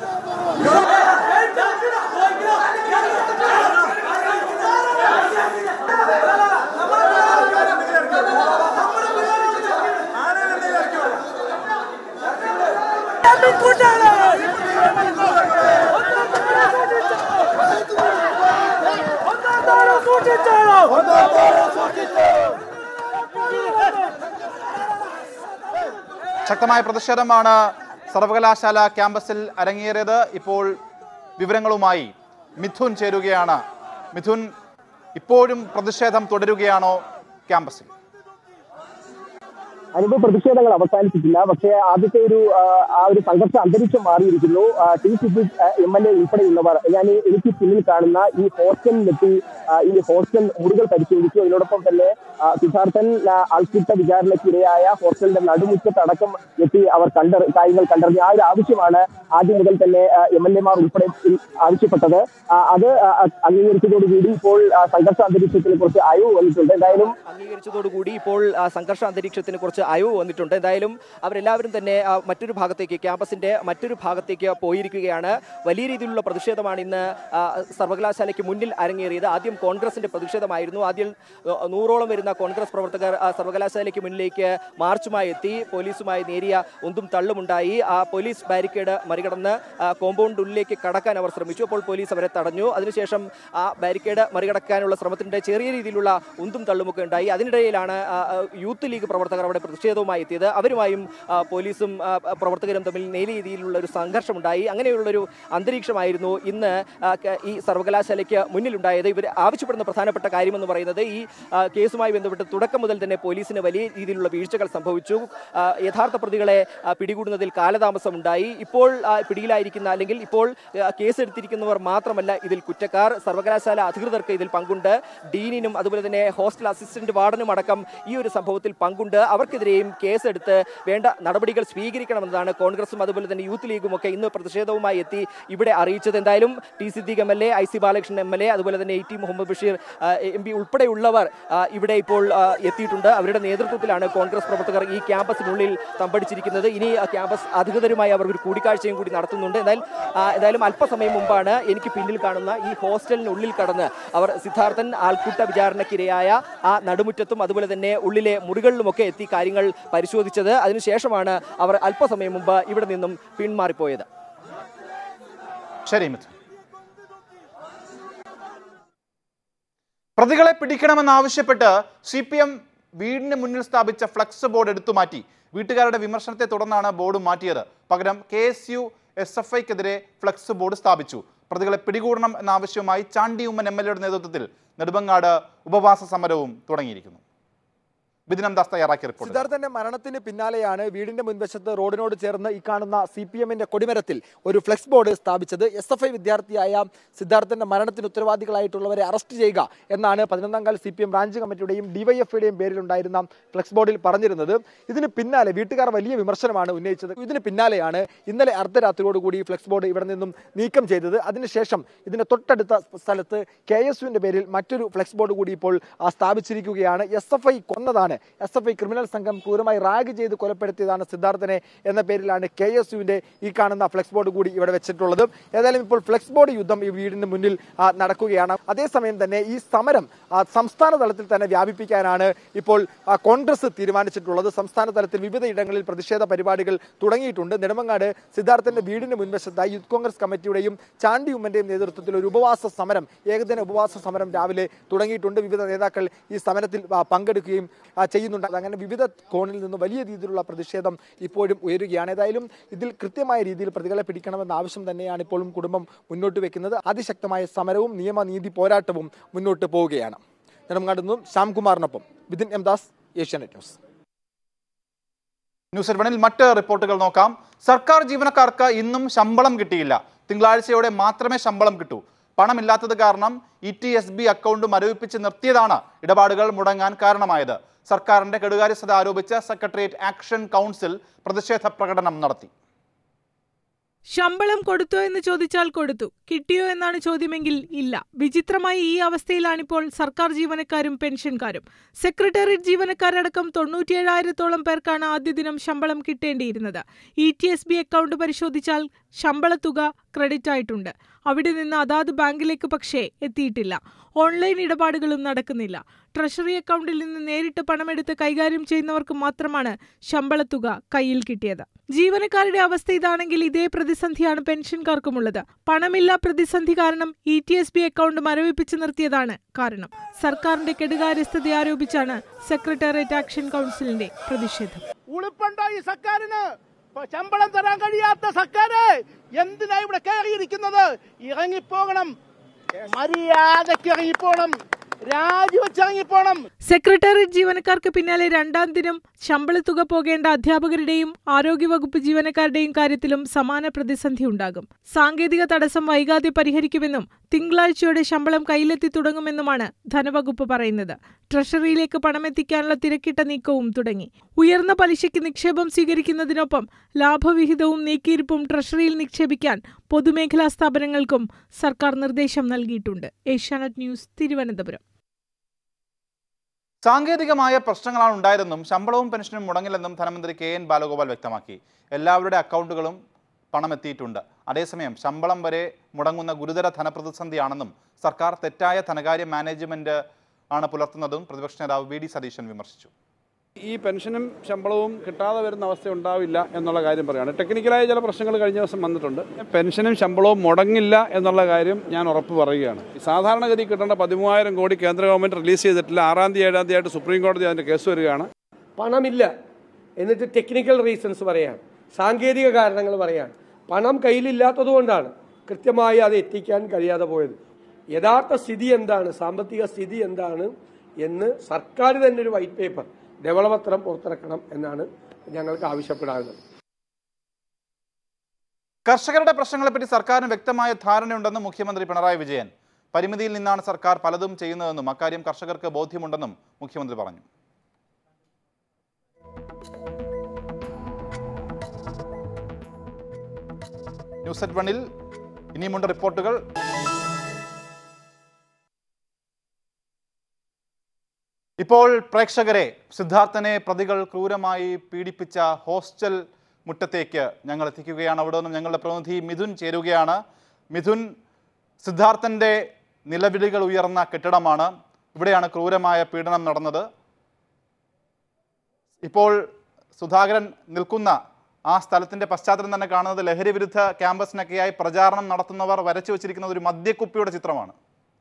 ശക്തമായ പ്രതിഷേധമാണ് സർവകലാശാല ക്യാമ്പസിൽ അരങ്ങേറിയത് ഇപ്പോൾ വിവരങ്ങളുമായി മിഥുൻ ചേരുകയാണ് മിഥുൻ ഇപ്പോഴും പ്രതിഷേധം തുടരുകയാണോ ക്യാമ്പസിൽ അനുഭവ പ്രതിഷേധങ്ങൾ അവസാനിച്ചിട്ടില്ല പക്ഷേ ആദ്യത്തെ ഒരു ആ, ആ ഒരു സംഘർഷ അന്തരീക്ഷം മാറിയിരിക്കുന്നു ആ, T Siddique M L A ഉൾപ്പെടെയുള്ളവർ ഞാൻ ഈ- എനിക്ക് പിന്നിൽ കാണുന്ന ഈ ഹോസ്റ്റലിലെത്തി ആ, ഈ ഹോസ്റ്റൽ മുറികൾ പരിശോധിച്ചു അതിനോടൊപ്പം തന്നെ ആ, സിദ്ധാർത്ഥൻ ആ, ആൾക്കൂട്ട വിചാരണയ്ക്കിരയായ ഹോസ്റ്റലിന്റെ നടുമുറ്റത്തടക്കം എത്തി അവർ കണ്ട കാര്യങ്ങൾ കണ്ടറിഞ്ഞു ആ ഒരു ആവശ്യമാണ് ആദ്യം മുതൽ തന്നെ എം എൽ എമാർ ഉൾപ്പെടെ ആവശ്യപ്പെട്ടത് ആ, അത് ആ, അംഗീകരിച്ചതോടുകൂടി ഇപ്പോൾ ആ, സംഘർഷ അന്തരീക്ഷത്തിന് കുറച്ച് അയവ് വന്നിട്ടുണ്ട് എന്തായാലും അംഗീകരിച്ചതോടുകൂടി ഇപ്പോൾ ആ, സംഘർഷ അന്തരീക്ഷത്തിന് കുറച്ച് അയവ് വന്നിട്ടുണ്ട് എന്തായാലും അവരെല്ലാവരും തന്നെ ആ, മറ്റൊരു ഭാഗത്തേക്ക് ക്യാമ്പസിന്റെ മറ്റൊരു ഭാഗത്തേക്ക് പോയിരിക്കുകയാണ് വലിയ രീതിയിലുള്ള പ്രതിഷേധമാണ് ഇന്ന് ആ, സർവകലാശാലയ്ക്ക് മുന്നിൽ അരങ്ങേറിയത് ആദ്യം കോൺഗ്രസിന്റെ പ്രതിഷേധമായിരുന്നു ആദ്യം ആ, നൂറോളം വരുന്ന കോൺഗ്രസ് പ്രവർത്തകർ ആ, സർവകലാശാലയ്ക്ക് മുന്നിലേക്ക് മാർച്ചുമായി എത്തി പോലീസുമായി നേരിയ ഒന്നും തള്ളുമുണ്ടായി ആ പോലീസ് ബാരിക്കേഡ് മറികടന്ന് ആ, കോമ്പൗണ്ടിനുള്ളിലേക്ക് കടക്കാൻ അവർ ശ്രമിച്ചു അപ്പോൾ പോലീസ് അവരെ തടഞ്ഞു അതിനുശേഷം ആ ബാരിക്കേഡ് മറികടക്കാനുള്ള ശ്രമത്തിന്റെ ചെറിയ രീതിയിലുള്ള ഉന്തും തള്ളുമൊക്കെ ഉണ്ടായി അതിനിടയിലാണ് ആ, ആ, യൂത്ത് ലീഗ് പ്രവർത്തകർ അവിടെ പ്രതിഷേധവുമായി എത്തിയത് അവരുമായും ആ, പോലീസും ആ, പ്രവർത്തകരും തമ്മിൽ നേരിയ രീതിയിലുള്ള ഒരു സംഘർഷമുണ്ടായി അങ്ങനെയുള്ളൊരു അന്തരീക്ഷമായിരുന്നു ഇന്ന് ആ, ക- ഈ സർവകലാശാലയ്ക്ക് മുന്നിലുണ്ടായത് ഇവർ ആവശ്യപ്പെടുന്ന പ്രധാനപ്പെട്ട കാര്യമെന്ന് പറയുന്നത് ഈ ആ, കേസുമായി ബന്ധപ്പെട്ട് തുടക്കം മുതൽ തന്നെ പോലീസിന് വലിയ രീതിയിലുള്ള വീഴ്ചകൾ സംഭവിച്ചു ആ, യഥാർത്ഥ പ്രതികളെ ആ, പിടികൂടുന്നതിൽ കാലതാമസമുണ്ടായി ഇപ്പോൾ ആ, പിടിയിലായിരിക്കുന്ന അല്ലെങ്കിൽ ഇപ്പോൾ ആ, കേസെടുത്തിരിക്കുന്നവർ മാത്രമല്ല ഇതിൽ കുറ്റക്കാർ സർവകലാശാല അധികൃതർക്ക് ഇതിൽ പങ്കുണ്ട് ഡീനിനും അതുപോലെ തന്നെ ഹോസ്റ്റൽ അസിസ്റ്റന്റ് വാർഡനും അടക്കം ഈ ഒരു സംഭവത്തിൽ പങ്കുണ്ട് അവർക്കെതിരെ ഇവർക്കെതിരെയും കേസെടുത്ത് വേണ്ട നടപടികൾ സ്വീകരിക്കണമെന്നതാണ് കോൺഗ്രസും അതുപോലെ തന്നെ യൂത്ത് ലീഗും ഒക്കെ ഇന്ന് പ്രതിഷേധവുമായി എത്തി ഇവിടെ അറിയിച്ചത് എന്തായാലും T Siddique M L A I C Balakrishnan M L A അതുപോലെ തന്നെ A T Muhammed Basheer M P ഉൾപ്പെടെയുള്ളവർ ആ, ഇവിടെ ഇപ്പോൾ ആ, എത്തിയിട്ടുണ്ട് അവരുടെ നേതൃത്വത്തിലാണ് കോൺഗ്രസ് പ്രവർത്തകർ ഈ ക്യാമ്പസിനുള്ളിൽ തമ്പടിച്ചിരിക്കുന്നത് ഇനി ആ ക്യാമ്പസ് അധികൃതരുമായി അവർ ഒരു കൂടിക്കാഴ്ചയും കൂടി നടത്തുന്നുണ്ട് എന്നാൽ ആ, എന്തായാലും അല്പസമയം മുമ്പാണ് എനിക്ക് പിന്നിൽ കാണുന്ന ഈ ഹോസ്റ്റലിനുള്ളിൽ കടന്ന് അവർ സിദ്ധാർത്ഥൻ ആൾക്കൂട്ട വിചാരണക്കിരയായ ആ നടുമുറ്റത്തും അതുപോലെ തന്നെ ഉള്ളിലെ മുറികളിലുമൊക്കെ എത്തി കാര്യങ്ങൾ പരിശോധിച്ചത് അതിനുശേഷമാണ് അവർ അല്പസമയം മുമ്പ് ഇവിടെ നിന്നും പിന്മാറിപ്പോയത് ശരി മിഥുൻ പ്രതികളെ പിടിക്കണമെന്നാവശ്യപ്പെട്ട് സി പി എം വീടിന് മുന്നിൽ സ്ഥാപിച്ച ഫ്ലക്സ് ബോർഡ് എടുത്തു മാറ്റി വീട്ടുകാരുടെ വിമർശനത്തെ തുടർന്നാണ് ബോർഡ് മാറ്റിയത് പകരം K S U S F ഐക്കെതിരെ ഫ്ലക്സ് ബോർഡ് സ്ഥാപിച്ചു പ്രതികളെ പിടികൂടണം എന്ന ആവശ്യവുമായി ചാണ്ടി ഉമ്മൻ എം എൽ എയുടെ നേതൃത്വത്തിൽ നെടുമങ്ങാട് ഉപവാസ സമരവും തുടങ്ങിയിരിക്കുന്നു ബിദിനം ദാസ് തയ്യാറാക്കിയ റിപ്പോർട്ട് സിദ്ധാർത്ഥന്റെ മരണത്തിന് പിന്നാലെയാണ് വീടിന്റെ മുൻവശത്ത് റോഡിനോട് ചേർന്ന് ഈ കാണുന്ന സി പി എമ്മിന്റെ കൊടിമരത്തിൽ ഒരു ഫ്ലെക്സ് ബോർഡ് സ്ഥാപിച്ചത് എസ് എഫ് ഐ വിദ്യാർത്ഥിയായ സിദ്ധാർത്ഥന്റെ മരണത്തിന് ഉത്തരവാദികളായിട്ടുള്ളവരെ അറസ്റ്റ് ചെയ്യുക എന്നാണ് പതിനൊന്നാം കാല സി പി എം ബ്രാഞ്ച് കമ്മിറ്റിയുടെയും ഡിവൈഎഫ്ഐയുടെയും പേരിലുണ്ടായിരുന്ന ഫ്ലെക്സ് ബോർഡിൽ പറഞ്ഞിരുന്നത് ഇതിന് പിന്നാലെ വീട്ടുകാർ വലിയ വിമർശനമാണ് ഉന്നയിച്ചത് ഇതിന് പിന്നാലെയാണ് ഇന്നലെ അർദ്ധരാത്രിയോടുകൂടി ഈ ഫ്ലെക്സ് ബോർഡ് ഇവിടെ നിന്നും നീക്കം ചെയ്തത് അതിനുശേഷം ഇതിന്റെ തൊട്ടടുത്ത സ്ഥലത്ത് കെ എസ് യുവിന്റെ പേരിൽ മറ്റൊരു ഫ്ലെക്സ് ബോർഡ് കൂടി ഇപ്പോൾ ആ, സ്ഥാപിച്ചിരിക്കുകയാണ് എസ് എഫ് ഐ കൊന്നതാണ് എസ് എഫ് ഐ ക്രിമിനൽ സംഘം ക്രൂരമായി റാഗ് ചെയ്ത് കൊലപ്പെടുത്തിയതാണ് സിദ്ധാർത്ഥനെ എന്ന പേരിലാണ് കെ എസ് യുവിന്റെ ഈ കാണുന്ന ഫ്ലെക്സ് ബോർഡ് കൂടി ഇവിടെ വെച്ചിട്ടുള്ളത് ഏതായാലും ഇപ്പോൾ ഫ്ലെക്സ് ബോർഡ് യുദ്ധം ഈ വീടിന് മുന്നിൽ ആ, നടക്കുകയാണ് അതേസമയം തന്നെ ഈ സമരം ആ, സംസ്ഥാന തലത്തിൽ തന്നെ വ്യാപിപ്പിക്കാനാണ് ഇപ്പോൾ ആ, കോൺഗ്രസ് തീരുമാനിച്ചിട്ടുള്ളത് സംസ്ഥാന തലത്തിൽ വിവിധ ഇടങ്ങളിൽ പ്രതിഷേധ പരിപാടികൾ തുടങ്ങിയിട്ടുണ്ട് നെടുമങ്ങാട് സിദ്ധാർത്ഥന്റെ വീടിന് മുൻവശത്തായി യൂത്ത് കോൺഗ്രസ് കമ്മിറ്റിയുടെയും ചാണ്ടി ഉമ്മന്റെയും നേതൃത്വത്തിൽ ഒരു ഉപവാസ സമരം ഏകദിന ഉപവാസ സമരം രാവിലെ തുടങ്ങിയിട്ടുണ്ട് വിവിധ നേതാക്കൾ ഈ സമരത്തിൽ ആ, പങ്കെടുക്കുകയും ആ, ചെയ്യുന്നുണ്ട് അങ്ങനെ വിവിധ കോണിൽ നിന്ന് വലിയ രീതിയിലുള്ള പ്രതിഷേധം ഇപ്പോഴും ഉയരുകയാണ് ഏതായാലും ഇതിൽ കൃത്യമായ രീതിയിൽ പ്രതികളെ പിടിക്കണമെന്ന ആവശ്യം തന്നെയാണ് ഇപ്പോഴും കുടുംബം മുന്നോട്ട് വെക്കുന്നത് അതിശക്തമായ സമരവും നിയമനീതി പോരാട്ടവും മുന്നോട്ട് പോവുകയാണ് നെടുമങ്ങാട് നിന്നും ശ്യാംകുമാറിനൊപ്പം Vithin M Das Asianet news news എൽവണിൽ മറ്റ് റിപ്പോർട്ടുകൾ നോക്കാം സർക്കാർ ജീവനക്കാർക്ക് ഇന്നും ശമ്പളം കിട്ടിയില്ല തിങ്കളാഴ്ചയോടെ മാത്രമേ ശമ്പളം കിട്ടൂ പണമില്ലാത്തത് കാരണം E T S B account മരവിപ്പിച്ച് നിർത്തിയതാണ് ഇടപാടുകൾ മുടങ്ങാൻ കാരണമായത് സർക്കാരിന്റെ കെടുകാര്യസ്ഥത ആരോപിച്ച് സെക്രട്ടേറിയറ്റ് ആക്ഷൻ കൗൺസിൽ പ്രതിഷേധ പ്രകടനം നടത്തി ശമ്പളം കൊടുത്തോ എന്ന് ചോദിച്ചാൽ കൊടുത്തു കിട്ടിയോ എന്നാണ് ചോദ്യമെങ്കിൽ ഇല്ല വിചിത്രമായി ഈ അവസ്ഥയിലാണിപ്പോൾ സർക്കാർ ജീവനക്കാരും പെൻഷൻകാരും സെക്രട്ടേറിയറ്റ് ജീവനക്കാരടക്കം തൊണ്ണൂറ്റിയേഴായിരത്തോളം പേർക്കാണ് ആദ്യ ദിനം ശമ്പളം കിട്ടേണ്ടിയിരുന്നത് E T S B account പരിശോധിച്ചാൽ ശമ്പളത്തുക ക്രെഡിറ്റ് ആയിട്ടുണ്ട് അവിടെ നിന്ന് അതാത് ബാങ്കിലേക്ക് പക്ഷേ എത്തിയിട്ടില്ല ഓൺലൈൻ ഇടപാടുകളും നടക്കുന്നില്ല ട്രഷറി അക്കൗണ്ടിൽ നിന്ന് നേരിട്ട് പണമെടുത്ത് കൈകാര്യം ചെയ്യുന്നവർക്ക് മാത്രമാണ് ശമ്പളത്തുക കയ്യിൽ കിട്ടിയത് ജീവനക്കാരുടെ അവസ്ഥ ഇതാണെങ്കിൽ ഇതേ പ്രതിസന്ധിയാണ് പെൻഷൻകാർക്കുമുള്ളത് പണമില്ല പ്രതിസന്ധി കാരണം E T S B account മരവിപ്പിച്ച് നിർത്തിയതാണ് കാരണം സർക്കാരിന്റെ കെടുകാര്യസ്ഥത ആരോപിച്ചാണ് സെക്രട്ടേറിയറ്റ് ആക്ഷൻ കൗൺസിലിന്റെ പ്രതിഷേധം ഉളുപ്പുണ്ടോ ഈ സർക്കാരിന് പ- ശമ്പളം തരാൻ കഴിയാത്ത സർക്കാര് എന്തിനാ ഇവിടെ കയറിയിരിക്കുന്നത് ഇറങ്ങിപ്പോകണം മര്യാദയ്ക്ക് ഇറങ്ങിപ്പോണം രാജിവെച്ച് ഇറങ്ങിപ്പോണം സെക്രട്ടേറിയറ്റ് ജീവനക്കാർക്ക് പിന്നാലെ രണ്ടാം ദിനം ശമ്പളത്തുക പോകേണ്ട അധ്യാപകരുടെയും ആരോഗ്യവകുപ്പ് ജീവനക്കാരുടെയും കാര്യത്തിലും സമാന പ്രതിസന്ധി ഉണ്ടാകും സാങ്കേതിക തടസ്സം വൈകാതെ പരിഹരിക്കുമെന്നും തിങ്കളാഴ്ചയോടെ ശമ്പളം കയ്യിലെത്തി തുടങ്ങുമെന്നുമാണ് ധനവകുപ്പ് പറയുന്നത് ട്രഷറിയിലേക്ക് പണമെത്തിക്കാനുള്ള തിരക്കിട്ട നീക്കവും തുടങ്ങി ഉയർന്ന പലിശയ്ക്ക് നിക്ഷേപം സ്വീകരിക്കുന്നതിനൊപ്പം ലാഭവിഹിതവും നീക്കിയിരിപ്പും ട്രഷറിയിൽ നിക്ഷേപിക്കാൻ പൊതുമേഖലാ സ്ഥാപനങ്ങൾക്കും സർക്കാർ നിർദ്ദേശം നൽകിയിട്ടുണ്ട് ഏഷ്യാനെറ്റ് ന്യൂസ് തിരുവനന്തപുരം സാങ്കേതികമായ പ്രശ്നങ്ങളാണ് ഉണ്ടായതെന്നും ശമ്പളവും പെൻഷനും മുടങ്ങില്ലെന്നും ധനമന്ത്രി കെ എൻ ബാലഗോപാൽ വ്യക്തമാക്കി എല്ലാവരുടെ അക്കൗണ്ടുകളും പണം എത്തിയിട്ടുണ്ട് അതേസമയം ശമ്പളം വരെ മുടങ്ങുന്ന ഗുരുതര ധനപ്രതിസന്ധിയാണെന്നും സർക്കാർ തെറ്റായ ധനകാര്യ മാനേജ്മെന്റ് ആണ് പുലർത്തുന്നതും പ്രതിപക്ഷ നേതാവ് വി ഡി സതീശൻ വിമർശിച്ചു ഈ പെൻഷനും ശമ്പളവും കിട്ടാതെ വരുന്ന അവസ്ഥ ഉണ്ടാവില്ല എന്നുള്ള കാര്യം പറയുകയാണ് ടെക്നിക്കലായ ചില പ്രശ്നങ്ങൾ കഴിഞ്ഞ ദിവസം വന്നിട്ടുണ്ട് പെൻഷനും ശമ്പളവും മുടങ്ങില്ല എന്നുള്ള കാര്യം ഞാൻ ഉറപ്പ് പറയുകയാണ് ഈ സാധാരണഗതി കിട്ടേണ്ട പതിമൂവായിരം കോടി കേന്ദ്ര ഗവൺമെൻറ് റിലീസ് ചെയ്തിട്ടില്ല ആറാം തീയതി ഏഴാം തീയതി ആയിട്ട് സുപ്രീം കോടതി അതിൻ്റെ കേസ് വരികയാണ് പണമില്ല എന്നിട്ട് ടെക്നിക്കൽ റീസൺസ് പറയാം സാങ്കേതിക കാരണങ്ങൾ പറയാം പണം കയ്യിലില്ലാത്തത് കൊണ്ടാണ് കൃത്യമായി അത് എത്തിക്കാൻ കഴിയാതെ പോയത് യഥാർത്ഥ സ്ഥിതി എന്താണ് സാമ്പത്തിക സ്ഥിതി എന്താണ് എന്ന് സർക്കാർ തന്നെ ഒരു വൈറ്റ് പേപ്പർ ധവളപത്രം പുറത്തിറക്കണം എന്നാണ് ഞങ്ങൾക്ക് ആവശ്യപ്പെടാറുള്ളത് കർഷകരുടെ പ്രശ്നങ്ങളെപ്പറ്റി സർക്കാരിന് വ്യക്തമായ ധാരണയുണ്ടെന്നും മുഖ്യമന്ത്രി പിണറായി വിജയൻ പരിമിതിയിൽ നിന്നാണ് സർക്കാർ പലതും ചെയ്യുന്നതെന്നും അക്കാര്യം കർഷകർക്ക് ബോധ്യമുണ്ടെന്നും മുഖ്യമന്ത്രി പറഞ്ഞു ന്യൂസ് അറ്റ് വണ്ണിൽ ഇനിയുമുണ്ട് റിപ്പോർട്ടുകൾ ഇപ്പോൾ പ്രേക്ഷകരെ സിദ്ധാർത്ഥനെ പ്രതികൾ ക്രൂരമായി പീഡിപ്പിച്ച ഹോസ്റ്റൽ മുറ്റത്തേക്ക് ഞങ്ങൾ എത്തിക്കുകയാണ് അവിടെ നിന്നും ഞങ്ങളുടെ പ്രതിനിധി മിഥുൻ ചേരുകയാണ് മിഥുൻ സിദ്ധാർത്ഥൻ്റെ നിലവിളികൾ ഉയർന്ന കെട്ടിടമാണ് ഇവിടെയാണ് ക്രൂരമായ പീഡനം നടന്നത് ഇപ്പോൾ സുധാകരൻ നിൽക്കുന്ന ആ സ്ഥലത്തിന്റെ പശ്ചാത്തലം തന്നെ കാണുന്നത് ലഹരി വിരുദ്ധ ക്യാമ്പസിനൊക്കെയായി പ്രചാരണം നടത്തുന്നവർ വരച്ചു വച്ചിരിക്കുന്നത് ഒരു മദ്യക്കുപ്പിയുടെ ചിത്രമാണ്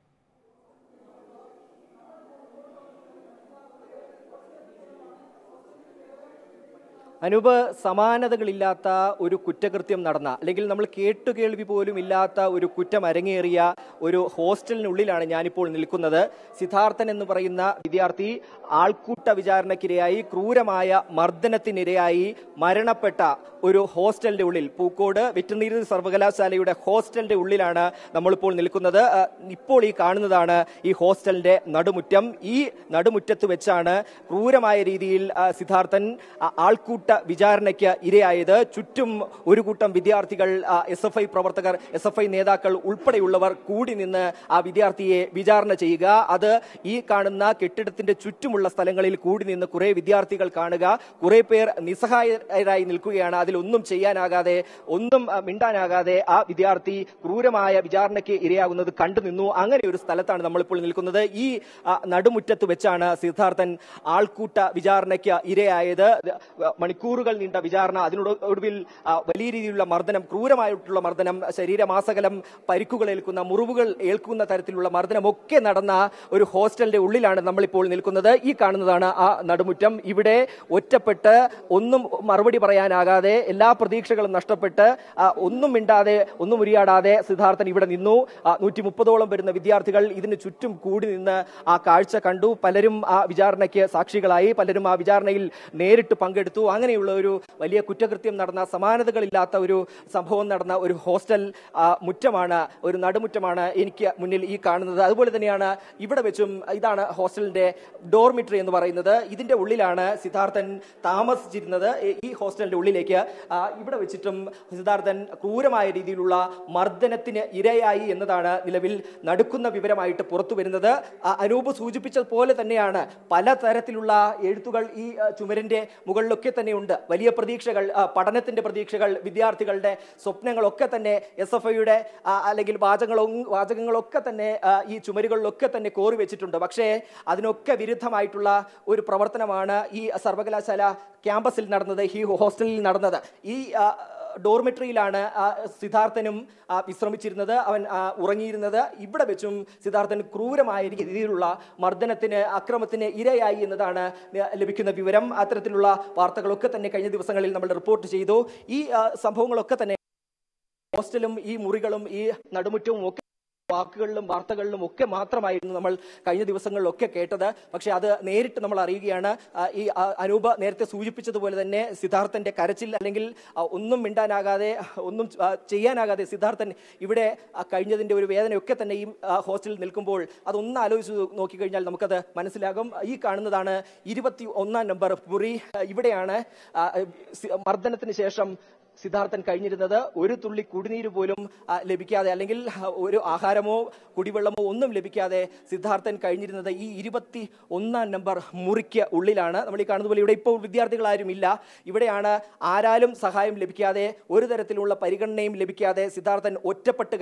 അനൂപ് സമാനതകളില്ലാത്ത ഒരു കുറ്റകൃത്യം നടന്ന അല്ലെങ്കിൽ നമ്മൾ കേട്ടുകേൾവി പോലും ഇല്ലാത്ത ഒരു കുറ്റം അരങ്ങേറിയ ഒരു ഹോസ്റ്റലിനുള്ളിലാണ് ഞാനിപ്പോൾ നിൽക്കുന്നത് സിദ്ധാർത്ഥൻ എന്ന് പറയുന്ന വിദ്യാർത്ഥി ആൾക്കൂട്ട വിചാരണയ്ക്കിരയായി ക്രൂരമായ മർദ്ദനത്തിനിരയായി മരണപ്പെട്ട ഒരു ഹോസ്റ്റലിന്റെ ഉള്ളിൽ പൂക്കോട് വെറ്ററിനറി സർവകലാശാലയുടെ ഹോസ്റ്റലിന്റെ ഉള്ളിലാണ് നമ്മളിപ്പോൾ നിൽക്കുന്നത് ആ, ഇപ്പോൾ ഈ കാണുന്നതാണ് ഈ ഹോസ്റ്റലിന്റെ നടുമുറ്റം ഈ നടുമുറ്റത്ത് വെച്ചാണ് ക്രൂരമായ രീതിയിൽ ആ, സിദ്ധാർത്ഥൻ ആ, ആൾക്കൂട്ട വിചാരണയ്ക്ക് ഇരയായത് ചുറ്റും ഒരു കൂട്ടം വിദ്യാർത്ഥികൾ എസ് എഫ് ഐ പ്രവർത്തകർ എസ് എഫ് ഐ നേതാക്കൾ ഉൾപ്പെടെയുള്ളവർ കൂടി നിന്ന് ആ വിദ്യാർത്ഥിയെ വിചാരണ ചെയ്യുക അത് ഈ കാണുന്ന കെട്ടിടത്തിന്റെ ചുറ്റുമുള്ള സ്ഥലങ്ങളിൽ കൂടി നിന്ന് കുറെ വിദ്യാർത്ഥികൾ കാണുക കുറെ പേർ നിസ്സഹായരായി നിൽക്കുകയാണ് അതിലൊന്നും ചെയ്യാനാകാതെ ഒന്നും ആ, മിണ്ടാനാകാതെ ആ വിദ്യാർത്ഥി ക്രൂരമായ വിചാരണയ്ക്ക് ഇരയാകുന്നത് കണ്ടു നിന്നു അങ്ങനെ ഒരു സ്ഥലത്താണ് നമ്മളിപ്പോൾ നിൽക്കുന്നത് ഈ ആ, നടുമുറ്റത്ത് വെച്ചാണ് സിദ്ധാർത്ഥൻ ആൾക്കൂട്ട വിചാരണയ്ക്ക് ഇരയായത് മണിക്കൂറുകൾ നീണ്ട വിചാരണ അതിനോട് ഒടുവിൽ ആ, വലിയ രീതിയിലുള്ള മർദ്ദനം ക്രൂരമായിട്ടുള്ള മർദ്ദനം ശരീരമാസകലം പരിക്കുകൾ ഏൽക്കുന്ന മുറിവുകൾ ഏൽക്കുന്ന തരത്തിലുള്ള മർദ്ദനം ഒക്കെ നടന്ന ഒരു ഹോസ്റ്റലിന്റെ ഉള്ളിലാണ് നമ്മളിപ്പോൾ നിൽക്കുന്നത് ഈ കാണുന്നതാണ് ആ നടുമുറ്റം ഇവിടെ ഒറ്റപ്പെട്ട് ഒന്നും മറുപടി പറയാനാകാതെ എല്ലാ പ്രതീക്ഷകളും നഷ്ടപ്പെട്ട് ആ, ഒന്നും മിണ്ടാതെ ഒന്നും ഉരിയാടാതെ സിദ്ധാർത്ഥൻ ഇവിടെ നിന്നു നൂറ്റി മുപ്പതോളം വരുന്ന വിദ്യാർത്ഥികൾ ഇതിന് ചുറ്റും കൂടി നിന്ന് ആ കാഴ്ച കണ്ടു പലരും ആ വിചാരണയ്ക്ക് സാക്ഷികളായി പലരും ആ വിചാരണയിൽ നേരിട്ട് പങ്കെടുത്തു അങ്ങനെയുള്ള ഒരു വലിയ കുറ്റകൃത്യം നടന്ന സമാനതകളില്ലാത്ത ഒരു സംഭവം നടന്ന ഒരു ഹോസ്റ്റൽ ആ, മുറ്റമാണ് ഒരു നടുമുറ്റമാണ് എനിക്ക് മുന്നിൽ ഈ കാണുന്നത് അതുപോലെ തന്നെയാണ് ഇവിടെ വെച്ചും ഇതാണ് ഹോസ്റ്റലിന്റെ ഡോർമിറ്ററി എന്ന് പറയുന്നത് ഇതിന്റെ ഉള്ളിലാണ് സിദ്ധാർത്ഥൻ താമസിച്ചിരുന്നത് ഈ- ഈ ഹോസ്റ്റലിന്റെ ഉള്ളിലേക്ക് ആ, ഇവിടെ വെച്ചിട്ടും സിദ്ധാർത്ഥൻ ക്രൂരമായ രീതിയിലുള്ള മർദ്ദനത്തിന് ഇരയായി എന്നതാണ് നിലവിൽ നടുക്കുന്ന വിവരമായിട്ട് പുറത്തു വരുന്നത് ആ, അനൂപ് സൂചിപ്പിച്ചതുപോലെ തന്നെയാണ് പലതരത്തിലുള്ള എഴുത്തുകൾ ഈ ആ, ചുമരിന്റെ മുകളിലൊക്കെ തന്നെ ഉണ്ട് വലിയ പ്രതീക്ഷകൾ ആ, പഠനത്തിന്റെ പ്രതീക്ഷകൾ വിദ്യാർത്ഥികളുടെ സ്വപ്നങ്ങളൊക്കെ തന്നെ എസ് എഫ് ഐയുടെ അല്ലെങ്കിൽ വാചകങ്ങളോ വാചകങ്ങളൊക്കെ തന്നെ ആ, ഈ ചുമരുകളിലൊക്കെ തന്നെ കോറി വെച്ചിട്ടുണ്ട് പക്ഷേ അതിനൊക്കെ വിരുദ്ധമായിട്ടുള്ള ഒരു പ്രവർത്തനമാണ് ഈ സർവകലാശാല ക്യാമ്പസിൽ നടന്നത് ഈ ഹോസ്റ്റലിൽ നടന്നത് ഈ ആ, ഡോർമെട്രിയിലാണ് ആ, സിദ്ധാർത്ഥനും ആ, വിശ്രമിച്ചിരുന്നത് അവൻ ആ, ഉറങ്ങിയിരുന്നത് ഇവിടെ വെച്ചും സിദ്ധാർത്ഥൻ ക്രൂരമായ രീതിയിലുള്ള മർദ്ദനത്തിന് അക്രമത്തിന് ഇരയായി എന്നതാണ് ലഭിക്കുന്ന വിവരം അത്തരത്തിലുള്ള വാർത്തകളൊക്കെ തന്നെ കഴിഞ്ഞ ദിവസങ്ങളിൽ നമ്മൾ റിപ്പോർട്ട് ചെയ്തു ഈ ആ, സംഭവങ്ങളൊക്കെ തന്നെ ഹോസ്റ്റലും ഈ മുറികളും ഈ നടുമുറ്റവും ഒക്കെ വാക്കുകളിലും വാർത്തകളിലും ഒക്കെ മാത്രമായിരുന്നു നമ്മൾ കഴിഞ്ഞ ദിവസങ്ങളിലൊക്കെ കേട്ടത് പക്ഷെ അത് നേരിട്ട് നമ്മൾ അറിയുകയാണ് ആ, ഈ ആ, അനൂപ നേരത്തെ സൂചിപ്പിച്ചതുപോലെ തന്നെ സിദ്ധാർത്ഥന്റെ കരച്ചിൽ അല്ലെങ്കിൽ ആ, ഒന്നും മിണ്ടാനാകാതെ ഒന്നും ആ, ചെയ്യാനാകാതെ സിദ്ധാർത്ഥൻ ഇവിടെ ആ, കഴിഞ്ഞതിന്റെ ഒരു വേദനയൊക്കെ തന്നെ ഈ ആ, ഹോസ്റ്റലിൽ നിൽക്കുമ്പോൾ അതൊന്ന് ആലോചിച്ച് നോക്കിക്കഴിഞ്ഞാൽ നമുക്കത് മനസ്സിലാകും ഈ കാണുന്നതാണ് ഇരുപത്തി ഒന്നാം നമ്പർ മുറി ആ, ഇവിടെയാണ് ആ, സി- മർദ്ദനത്തിന് ശേഷം സിദ്ധാർത്ഥൻ കഴിഞ്ഞിരുന്നത് ഒരു തുള്ളി കുടിനീര് പോലും ആ, ലഭിക്കാതെ അല്ലെങ്കിൽ ആ, ഒരു ആഹാരമോ കുടിവെള്ളമോ ഒന്നും ലഭിക്കാതെ സിദ്ധാർത്ഥൻ കഴിഞ്ഞിരുന്നത് ഈ ഇരുപത്തി ഒന്നാം നമ്പർ മുറിക്ക് ഉള്ളിലാണ് നമ്മൾ ഈ കാണുന്ന പോലെ ഇവിടെ ഇപ്പോൾ വിദ്യാർത്ഥികൾ ആരും ഇല്ല ഇവിടെയാണ് ആരാലും സഹായം ലഭിക്കാതെ ഒരു തരത്തിലുള്ള പരിഗണനയും ലഭിക്കാതെ സിദ്ധാർത്ഥൻ ഒറ്റപ്പെട്ട്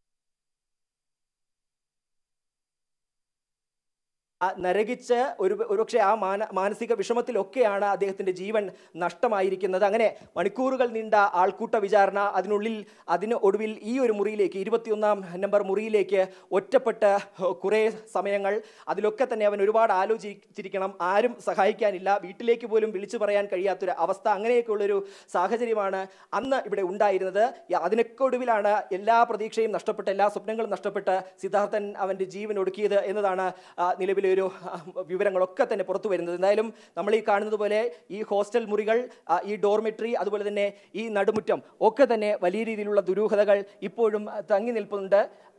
ആ നരകിച്ച് ഒരു ഒരുപക്ഷെ ആ മാന മാനസിക വിഷമത്തിലൊക്കെയാണ് അദ്ദേഹത്തിന്റെ ജീവൻ നഷ്ടമായിരിക്കുന്നത് അങ്ങനെ മണിക്കൂറുകൾ നീണ്ട ആൾക്കൂട്ട വിചാരണ അതിനുള്ളിൽ അതിന് ഒടുവിൽ ഈ ഒരു മുറിയിലേക്ക് ഇരുപത്തിയൊന്നാം നമ്പർ മുറിയിലേക്ക് ഒറ്റപ്പെട്ട് കുറേ സമയങ്ങൾ അതിലൊക്കെ തന്നെ അവൻ ഒരുപാട് ആലോചിച്ചിരിക്കണം ആരും സഹായിക്കാനില്ല വീട്ടിലേക്ക് പോലും വിളിച്ചു പറയാൻ കഴിയാത്തൊരു അവസ്ഥ അങ്ങനെയൊക്കെയുള്ളൊരു സാഹചര്യമാണ് അന്ന് ഇവിടെ ഉണ്ടായിരുന്നത് യ- അതിനൊക്കെ ഒടുവിലാണ് എല്ലാ പ്രതീക്ഷയും നഷ്ടപ്പെട്ട് എല്ലാ സ്വപ്നങ്ങളും നഷ്ടപ്പെട്ട് സിദ്ധാർത്ഥൻ അവന്റെ ജീവൻ ഒടുക്കിയത് എന്നതാണ് ആ, നിലവിലെ ഒരു ആ, വിവരങ്ങളൊക്കെ തന്നെ പുറത്തു വരുന്നത് എന്തായാലും നമ്മൾ ഈ കാണുന്നത് പോലെ ഈ ഹോസ്റ്റൽ മുറികൾ ആ, ഈ ഡോർമെട്രി അതുപോലെ തന്നെ ഈ നടുമുറ്റം ഒക്കെ തന്നെ വലിയ രീതിയിലുള്ള ദുരൂഹതകൾ ഇപ്പോഴും തങ്ങി നിൽപ്പുണ്ട്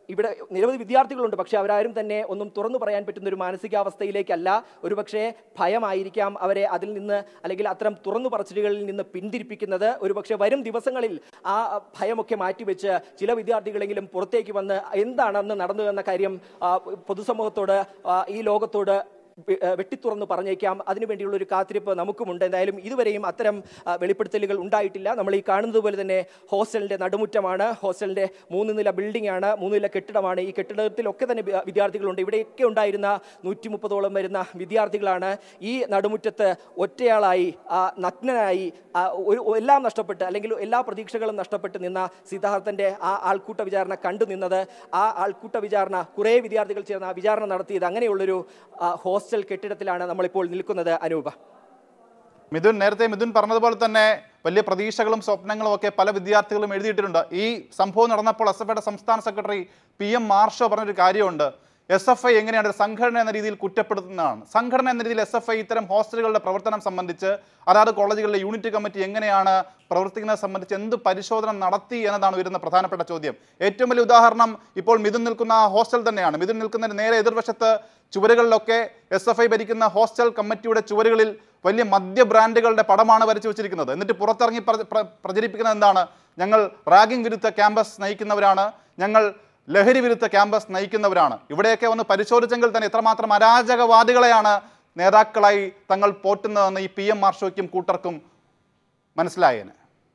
ഇവിടെ നിരവധി വിദ്യാർത്ഥികളുണ്ട് പക്ഷേ അവരാരും തന്നെ ഒന്നും തുറന്നു പറയാൻ പറ്റുന്ന ഒരു മാനസികാവസ്ഥയിലേക്കല്ല ഒരുപക്ഷെ ഭയമായിരിക്കാം അവരെ അതിൽ നിന്ന് അല്ലെങ്കിൽ അത്തരം തുറന്നു പറച്ചിലുകളിൽ നിന്ന് പിന്തിരിപ്പിക്കുന്നത് ഒരുപക്ഷെ വരും ദിവസങ്ങളിൽ ആ ഭയമൊക്കെ മാറ്റിവെച്ച് ചില വിദ്യാർത്ഥികളെങ്കിലും പുറത്തേക്ക് വന്ന് എന്താണെന്ന് നടന്നതെന്ന കാര്യം ആ, പൊതുസമൂഹത്തോട് ആ, ഈ ലോകത്തോട് വെ- ഏഹ് വെട്ടിത്തുറന്ന് പറഞ്ഞേക്കാം അതിനുവേണ്ടിയുള്ള ഒരു കാത്തിരിപ്പ് നമുക്കുമുണ്ട് എന്തായാലും ഇതുവരെയും അത്തരം ആ, വെളിപ്പെടുത്തലുകൾ ഉണ്ടായിട്ടില്ല നമ്മൾ ഈ കാണുന്നത് പോലെ തന്നെ ഹോസ്റ്റലിന്റെ നടുമുറ്റമാണ് ഹോസ്റ്റലിന്റെ മൂന്ന് നില ബിൽഡിംഗ് ആണ് മൂന്ന് നില കെട്ടിടമാണ് ഈ കെട്ടിടത്തിലൊക്കെ തന്നെ വി- വിദ്യാർത്ഥികളുണ്ട് ഇവിടെയൊക്കെ ഉണ്ടായിരുന്ന നൂറ്റി മുപ്പതോളം വരുന്ന വിദ്യാർത്ഥികളാണ് ഈ നടുമുറ്റത്ത് ഒറ്റയാളായി ആ, നഗ്നനായി ആ, ഒരു എല്ലാം നഷ്ടപ്പെട്ട് അല്ലെങ്കിൽ എല്ലാ പ്രതീക്ഷകളും നഷ്ടപ്പെട്ട് നിന്ന സിദ്ധാർത്ഥന്റെ ആ ആൾക്കൂട്ട വിചാരണ കണ്ടു നിന്നത് ആ ആൾക്കൂട്ട വിചാരണ കുറേ വിദ്യാർത്ഥികൾ ചേർന്ന് ആ വിചാരണ നടത്തിയത് അങ്ങനെയുള്ളൊരു ആ, ഹോസ്റ്റൽ കെട്ടിടത്തിലാണ് നമ്മളിപ്പോൾ നിൽക്കുന്നത് അനൂപ മിഥുൻ നേരത്തെ മിഥുൻ പറഞ്ഞതുപോലെ തന്നെ വലിയ പ്രതീക്ഷകളും സ്വപ്നങ്ങളും ഒക്കെ പല വിദ്യാർത്ഥികളും എഴുതിയിട്ടുണ്ട് ഈ സംഭവം നടന്നപ്പോൾ എസ് എഫ് ഐയുടെ സംസ്ഥാന സെക്രട്ടറി പി എം മാർഷോ പറഞ്ഞൊരു കാര്യമുണ്ട് എസ് എഫ് ഐ എങ്ങനെയാണ് ഒരു സംഘടന എന്ന രീതിയിൽ കുറ്റപ്പെടുത്തുന്നതാണ് സംഘടന എന്ന രീതിയിൽ എസ് എഫ് ഐ ഇത്തരം ഹോസ്റ്റലുകളുടെ പ്രവർത്തനം സംബന്ധിച്ച് അതാത് കോളേജുകളിലെ യൂണിറ്റ് കമ്മിറ്റി എങ്ങനെയാണ് പ്രവർത്തിക്കുന്നത് സംബന്ധിച്ച് എന്ത് പരിശോധന നടത്തി എന്നതാണ് വരുന്ന പ്രധാനപ്പെട്ട ചോദ്യം ഏറ്റവും വലിയ ഉദാഹരണം ഇപ്പോൾ മിഥുൻ നിൽക്കുന്ന ആ ഹോസ്റ്റൽ തന്നെയാണ് മിഥുൻ നിൽക്കുന്നതിന് നേരെ എതിർവശത്ത് ചുവരുകളിലൊക്കെ എസ് എഫ് ഐ ഭരിക്കുന്ന ഹോസ്റ്റൽ കമ്മിറ്റിയുടെ ചുവരുകളിൽ വലിയ മദ്യ ബ്രാൻഡുകളുടെ പടമാണ് വരച്ചു വെച്ചിരിക്കുന്നത് എന്നിട്ട് പുറത്തിറങ്ങി പ്ര- പ്ര- പ്രചരിപ്പിക്കുന്നത് എന്താണ് ഞങ്ങൾ റാഗിംഗ് വിരുദ്ധ ക്യാമ്പസ് നയിക്കുന്നവരാണ് ഞങ്ങൾ ലഹരി വിരുദ്ധ ക്യാമ്പസ് നയിക്കുന്നവരാണ് ഇവിടെയൊക്കെ വന്ന് പരിശോധിച്ചെങ്കിൽ തന്നെ എത്രമാത്രം അരാജകവാദികളെയാണ് നേതാക്കളായി തങ്ങൾ പോറ്റുന്നതെന്ന് ഈ പി എം മാർഷോയ്ക്കും കൂട്ടർക്കും മനസ്സിലായേനെ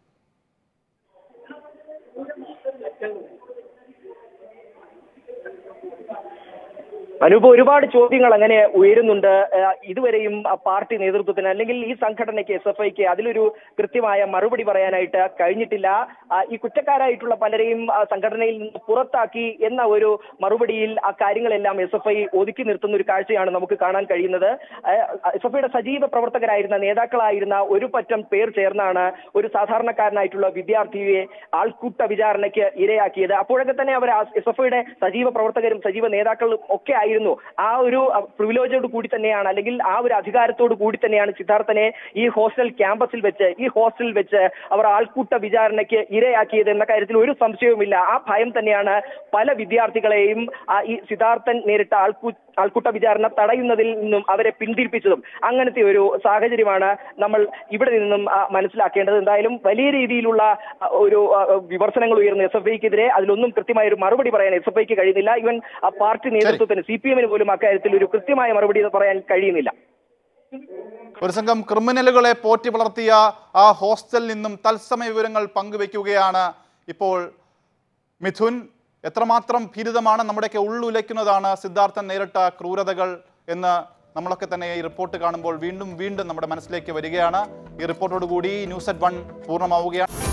അനൂപ് ഒരുപാട് ചോദ്യങ്ങൾ അങ്ങനെ ഉയരുന്നുണ്ട് ഏഹ് ഇതുവരെയും ആ പാർട്ടി നേതൃത്വത്തിന് അല്ലെങ്കിൽ ഈ സംഘടനയ്ക്ക് എസ് എഫ് ഐക്ക് അതിലൊരു കൃത്യമായ മറുപടി പറയാനായിട്ട് കഴിഞ്ഞിട്ടില്ല ആ, ഈ കുറ്റക്കാരായിട്ടുള്ള പലരെയും ആ, സംഘടനയിൽ നിന്ന് പുറത്താക്കി എന്ന ഒരു മറുപടിയിൽ ആ കാര്യങ്ങളെല്ലാം എസ് എഫ് ഐ ഒതുക്കി നിർത്തുന്ന ഒരു കാഴ്ചയാണ് നമുക്ക് കാണാൻ കഴിയുന്നത് എസ് എഫ് ഐയുടെ സജീവ പ്രവർത്തകരായിരുന്ന നേതാക്കളായിരുന്ന ഒരു പറ്റം പേർ ചേർന്നാണ് ഒരു സാധാരണക്കാരനായിട്ടുള്ള വിദ്യാർത്ഥിയെ ആൾക്കൂട്ട വിചാരണയ്ക്ക് ഇരയാക്കിയത് അപ്പോഴൊക്കെ തന്നെ അവർ എസ് എഫ് ഐയുടെ സജീവ പ്രവർത്തകരും സജീവ നേതാക്കളും ഒക്കെ ആയിരുന്നു ആ ഒരു പ്രിവിലേജോട് കൂടി തന്നെയാണ് അല്ലെങ്കിൽ ആ ഒരു അധികാരത്തോട് കൂടി തന്നെയാണ് സിദ്ധാർത്ഥനെ ഈ ഹോസ്റ്റൽ ക്യാമ്പസിൽ വെച്ച് ഈ ഹോസ്റ്റലിൽ വെച്ച് അവർ ആൾക്കൂട്ട വിചാരണയ്ക്ക് ഇരയാക്കിയത് എന്ന കാര്യത്തിൽ ഒരു സംശയവുമില്ല ആ ഭയം തന്നെയാണ് പല വിദ്യാർത്ഥികളെയും ആ ഈ സിദ്ധാർത്ഥൻ നേരിട്ട ആൾക്കൂ ആൾക്കൂട്ട വിചാരണ തടയുന്നതിൽ നിന്നും അവരെ പിന്തിരിപ്പിച്ചതും അങ്ങനത്തെ ഒരു സാഹചര്യമാണ് നമ്മൾ ഇവിടെ നിന്നും ആ, മനസ്സിലാക്കേണ്ടത് എന്തായാലും വലിയ രീതിയിലുള്ള ആ, ഒരു ആ, വിമർശനങ്ങൾ ഉയർന്ന എസ് എഫ് ഐക്കെതിരെ അതിലൊന്നും കൃത്യമായ ഒരു മറുപടി പറയാൻ എസ് എഫ് ഐക്ക് കഴിയുന്നില്ല ഈവൻ ആ പാർട്ടി നേതൃത്വത്തിന് സി പി എമ്മിന് പോലും അക്കാര്യത്തിൽ ഒരു കൃത്യമായ മറുപടി പറയാൻ കഴിയുന്നില്ല ഒരു സംഘം ക്രിമിനലുകളെ പോറ്റി വളർത്തിയ ആ ഹോസ്റ്റലിൽ നിന്നും തത്സമയ വിവരങ്ങൾ പങ്കുവെക്കുകയാണ് ഇപ്പോൾ മിഥുൻ എത്രമാത്രം ഭീരിതമാണ് നമ്മുടെയൊക്കെ ഉള്ളുലയ്ക്കുന്നതാണ് സിദ്ധാർത്ഥൻ നേരിട്ട ക്രൂരതകൾ എന്ന് നമ്മളൊക്കെ തന്നെ ഈ റിപ്പോർട്ട് കാണുമ്പോൾ വീണ്ടും വീണ്ടും നമ്മുടെ മനസ്സിലേക്ക് വരികയാണ് ഈ റിപ്പോർട്ടോടുകൂടി ന്യൂസ് അറ്റ് വൺ പൂർണ്ണമാവുകയാണ്